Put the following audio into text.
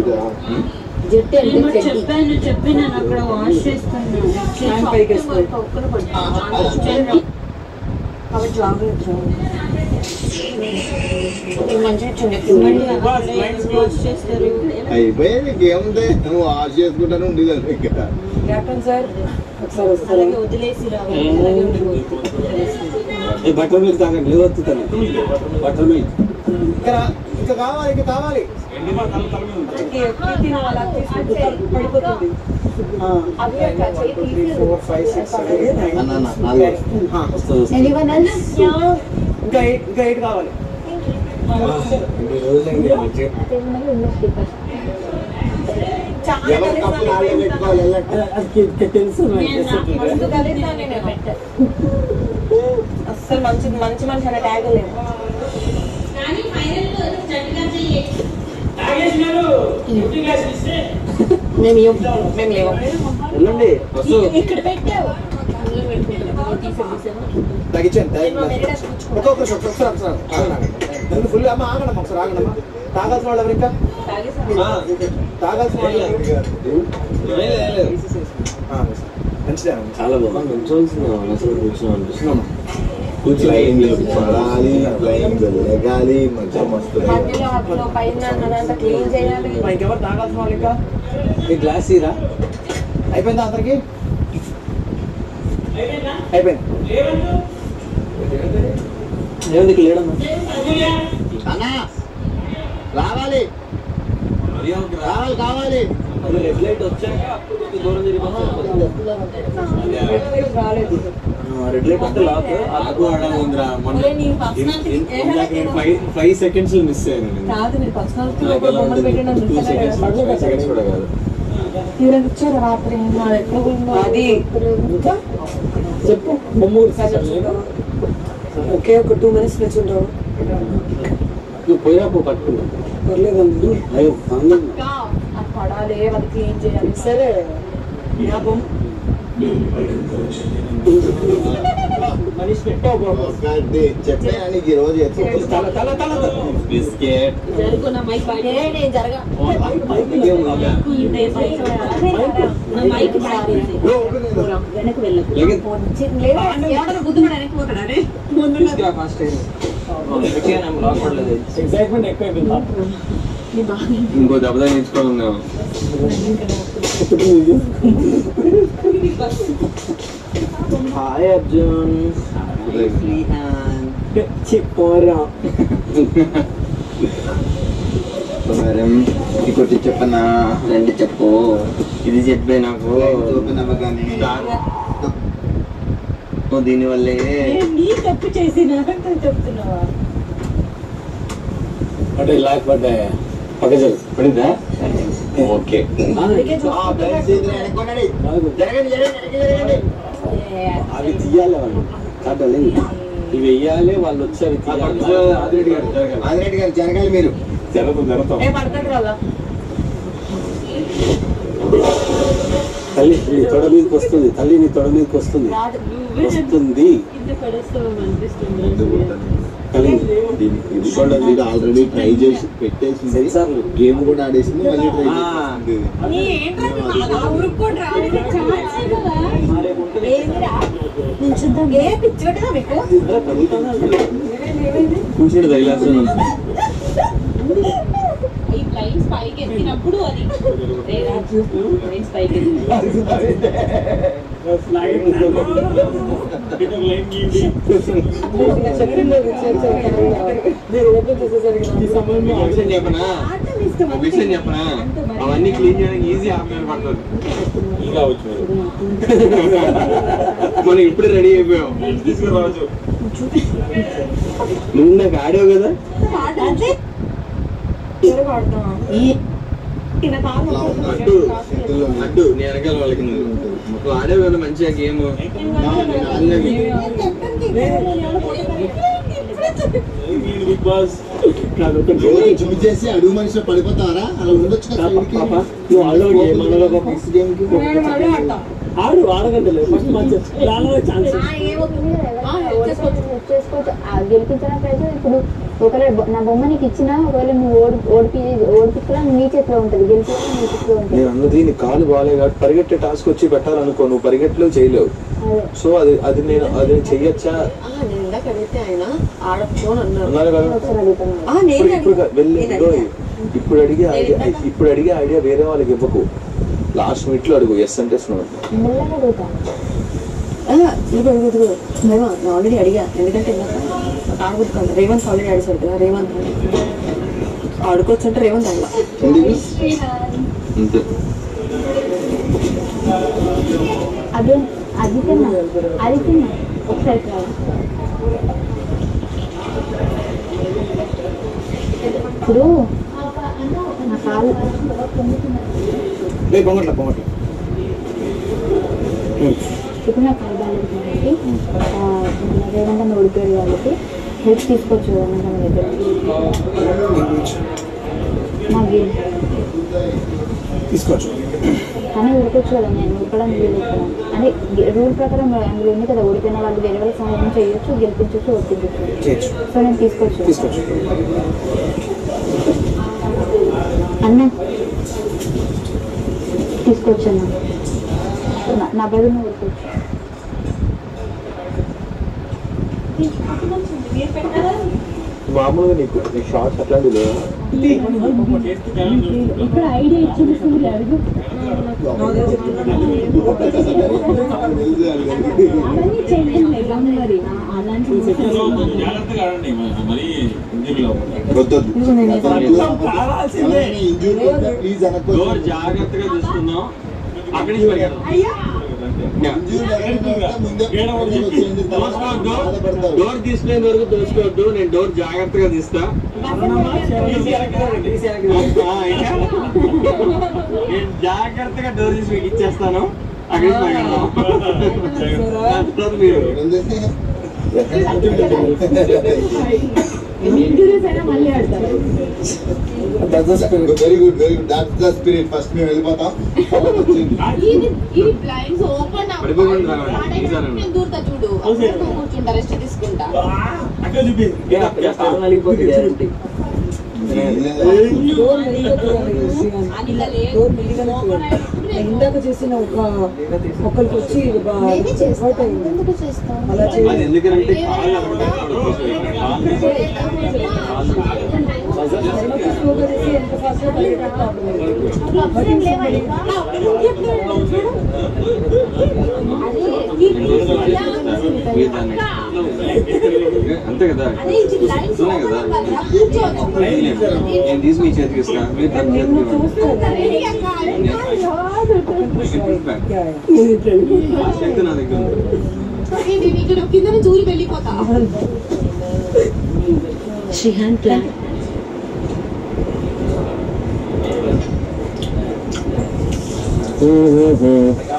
జట్టు అంటే నేను చెడ్డి. చెప్పాను చెప్పి నేను అక్కడ వాష్ చేస్తున్నాను హ్యాండ్ పైకి వేసుకో. కాబట్టి జాగ్రత్త ఇది మంచిగా చిన్న మళ్ళీ అక్కడ ఎవరు వాష్ చేస్తారు అయిపోయింది ఇంకేముంది నువ్వు వాష్ చేసుకుంటాను ఉండేది ఇక్కడ కెప్టెన్ సార్ ఒకసారి వస్తారా అలాగే వదిలేసి రావాలి అలాగే ఉండిపోతుంది బటర్ మిల్క్ తాగండి లేవత్తుతాను బటర్ మిల్క్ ఇంకా ఇంకా కావాలి ఇంకా కావాలి ఎక్కి ఎక్కి తినాలి అలా తీసుకుంటే పడిపోతుంది four five six seven nine అన్న అన్న, నాలుగు వస్తుంది వస్తుంది ఎనీవన్ ఎల్స్ ఇంకా ఎయిట్ ఇంకా ఎయిట్ కావాలి ఇన్ని రోజులైంది మంచిగా ఎవరి కప్పు నాలుగే పెట్టుకోవాలి వెళ్ళండి. అది తెలుసు నాకు చేస్తుంటే. ముందు కలిగినా నేను అస్సలు మంచి మంచి మనిషి అనే ట్యాగ్ లేదు మేము ఇవ్వం. మేము లేవం వెళ్ళండి వస్తూ ఇక్కడ పెట్టావు అందులో పెట్టుకుంటాను తగ్గించండి తగ్గించండి. ఒక్కొక్క నిమిషం, ఒకసారి ఒకసారి ఆగండి నన్ను ఫుల్ అమ్మ ఆగండి ఒకసారి ఆగండి అమ్మ తాగాల్సిన వాళ్ళు ఎవరు ఇంకా తాగాల్సిన వాళ్ళు ఎవరు? ఆ, మంచిదే అమ్మ. చాలా బాగుంది కూర్చోవలసిన అసలు కూర్చున్నాం అనిపిస్తుంది ఫ్లైయింగ్ పడాలి ఫ్లైయింగ్ లెగాలి మంచిగా మస్తు మధ్యలో అప్పుడు పైన అదంతా క్లీన్ చేయాలి ఇంకెవరు తాగాల్సిన వాళ్ళు ఇంకా ఈ గ్లాస్ ఇరా అయిపోయిందా అందరికి అయిపోయింది ఏముంది లేడమ్మా అన్నా రావాలి రావాలి కావాలి అది రెడ్ లైట్ వచ్చాక అప్పుడు కొద్దిగా దూరం తిరిగి రాలేదు రెడ్ లైట్ వస్తే లాక్ ఆగు ఆడాలి మొన్న ఫైవ్ ఫైవ్ సెకండ్స్ మిస్ అయ్యాను నేను. కాదు మీరు పర్సనాలిటీ నాకు ఎలా బొమ్మలు ఉంటుంది? పెట్టిన Two seconds, five seconds కూడా కాదు తీరం ఇచ్చారు రాత్రి నాది ఎక్కడ పోయిందో అది చెప్పు బొమ్మ ఒకే ఒక టూ మినిట్స్ నిల్చుంటావు నువ్వు పోయినా పో పట్టుకున్నా పర్లేదండి అయ్యో ఆనందం. అది పడాలి అది క్లీన్ చేయాలి సరే నా బొమ్మ చెప్పాను నీకు ఈ రోజు ఎత్తు. తల తల తల బిస్కెట్ జరుగు నా మైక్ బయట నేను జరగ ఇదే మైక్ నా మైక్ బాగుంది వెనక్కి వెళ్ళకు ఫాస్ట్ ఎక్సైట్మెంట్ ఎక్కువ ఇంకో దెబ్బ తగ్గించుకోవాలి హాయ్ అర్జున్ చెప్పరా మేడం ఇంకోటి చెప్పనా రెండు చెప్పు ఇది చెప్పే నాకు నమ్మకాన్ని దీని వల్లే నీ తప్పు చేసిన చెప్తున్నావా అంటే లాక్ పడ్డా పక్క పడిందా ఓకే జరగండి జరగండి జరగండి అవి తీయాలి వాళ్ళు కాదండి ఇవి వెయ్యాలి వాళ్ళు వచ్చారు ఆదిరెడ్డి గారు ఆదిరెడ్డి గారు జరగాలి మీరు జరుగుతుంది జరుగుతాం ఏ పడతాడు కదా తల్లి నీ తొడ మీదకి వస్తుంది తల్లి నీ తొడ మీదకి వస్తుంది వస్తుంది కింద పడేస్తావు అనిపిస్తుంది తల్లి ఇది కూడా మీరు ఆల్రెడీ ట్రై చేసి పెట్టేసింది సెన్సార్లు గేమ్ కూడా ఆడేసింది మళ్ళీ ట్రై ఆ. చేసింది ఏ పిచ్చోటదా మీకు కూర్చుని తగిలాల్సి ఈ ప్లైన్స్ పైకి ఎత్తినప్పుడు అది రే రాజు ప్లైన్స్ పైకి ఎత్తి మీరు ఓపెన్ చేసేసరికి విషయం చెప్పనా ఒక విషయం చెప్పనా అవన్నీ క్లీన్ చేయడానికి ఈజీ హాఫ్ అన్ పడుతుంది ఈగా వచ్చు మనం ఇప్పుడే రెడీ అయిపోయాం తీసుకురావచ్చు నువ్వు నాకు ఆడావు కదా అడ్డు అడ్డు నేను వెనకాల వాళ్ళకి నువ్వు నువ్వు ఆడావు కదా మంచిగా గేమ్ బిగ్ బాస్ రోజు జిమ్ చేసి అడుగు మనిషి పడిపోతారా అలా ఉండొచ్చు కదా సైడ్కి. నువ్వు ఆడవు గేమ్ అన్నదా పాప నెక్స్ట్ గేమ్కి నేను మళ్ళీ ఆడతా ఆడు ఆడగంటలే ఫస్ట్ మంచి దానిలో ఛాన్స్ హెల్ప్ చేసుకోవచ్చు ఆ గెలిపించడం ప్రైజ్ ఇప్పుడు ఒకవేళ బొ- నా బొమ్మ నీకు ఇచ్చినా ఒకవేళ నువ్వు ఓడి ఓడిపి ఓడిపించడం నీ చేతిలో ఉంటుంది గెలిపించడం నీ చేతిలో ఉంటుంది నేను అన్నది నీ కాలు బాగాలే కాబట్టి పరిగెట్టే టాస్క్ వచ్చి పెట్టాలనుకో నువ్వు పరిగెట్లో చేయలేవు అదే సో అది అది నేను అది చెయ్యొచ్చా ఆ, నేను ఇందాక అడిగితే ఆయన ఆడొచ్చు అని అన్నారు అన్నారు కదా ఒకసారి అడుగుతాను ఆ, నేను ఇప్పుడు ఇప్పుడు అడిగా. వెళ్ళి నేను ఇదిగో అడిగా. ఇప్పుడు అడిగే ఐడియా ఇప్పుడు అడిగే ఐడియా వేరే వాళ్ళకి ఇవ్వకు లాస్ట్ మినిట్ లో అడుగు ఎస్ అంటే no. మెల్లగా అడుగుతాను ఆ, ఇదిగో ఇదిగో ఇదిగో మేము నేను ఆల్రెడీ అడిగా ఎందుకంటే ఇందాక ఆడబుద్ది కాదు రేవంత్ ఆల్రెడీ అడిగాడు కదా రేవంత్ ఆడుకోవచ్చు అంటే రేవంత్ అడగా అంతే అదే అది తిన్నా అది తిన్నా ఒకసారి కావాలి ఇప్పుడు నా కాలు లే పొంగట్ల పొంగట్ల ఇప్పుడు నా కాలు బాగాలేదు కాబట్టి ఆ, మన రేవంత్ ఓడిపోయాడు కాబట్టి హెల్ప్ తీసుకోవచ్చు రేవంత్ అన్న దగ్గర మా గేమ్ తీసుకోవచ్చు కానీ ఊరుకోవచ్చు కదా నేను ఊరుకోవడానికి వీలు కదా అంటే రూల్ ప్రకారం అందులో ఉంది కదా ఓడిపోయిన వాళ్ళు వేరే వాళ్ళకి సహాయం చేయొచ్చు గెలిపించవచ్చు ఓడిపించవచ్చు చేయొచ్చు సో నేను తీసుకోవచ్చు తీసుకోవచ్చు అన్న తీసుకోవచ్చు అన్న నా- నా బదులు నువ్వు ఊరుకోవచ్చు మామూలుగా నీకు నీ షార్ట్స్ అట్లాంటివి లేవా? ఇక్కడ ఐడియా ఇచ్చింది సూర్య అడుగు అవన్నీ చెయ్యండి గమ్ మరి అలాంటి జాగ్రత్తగా ఆడండి మరి- మరి ఇంజనీర్లో డోర్ జాగ్రత్తగా చూసుకుందాం అక్కడి నుంచి పరిగెడదాం. దోసుకోవద్దు డోర్ తీసుకునే వరకు దోసుకోవద్దు నేను డోర్ జాగ్రత్తగా తీస్తా ఆ, ఇంకా? నేను జాగ్రత్తగా డోర్ తీసి మీకు ఇచ్చేస్తాను అక్కడి నుంచి పరిగెడదాం దాని తర్వాత మీరు ఇంజురీస్ అయినా మళ్ళీ ఆడతారు very good very good that's the spirit first మేము వెళ్ళిపోతాం తర్వాత వచ్చింది ఇది ఇది బ్లైండ్స్ ఓపెన్ పడిపోకుండా రావాలి. ఈసారి నేను దూరతా చూడు అప్పుడు నువ్వు కూర్చుంటా రెస్ట్ తీసుకుంటా అక్కడ చూపి అది ఇలా లేదు ఓపెన్ అయితే ఇందాక చేసిన ఒక ఒక్కరికి వచ్చి బా- hurt అయింది. ఎందుకు చేస్తావు అలా అది చేయాలి ఎందుకంటే కాళ్ళు అవ్వడం కాళ్ళు స్లోగా చేసి ఎంత ఫాస్ట్ గా పరిగెట్టాలి ప్రాబ్లం అంతే కదా ఉన్నాయి కదా నేను తీసి మీ చేతికి ఇస్తాను మీరు దాని చేతికి ఇవ్వండి ఆ శక్తి నా దగ్గర ఉంది ఇక్కడ కింద నుంచి ఊరి వెళ్ళిపోతా శ్రీహాన్ ప్లాన్ Mm-hmm.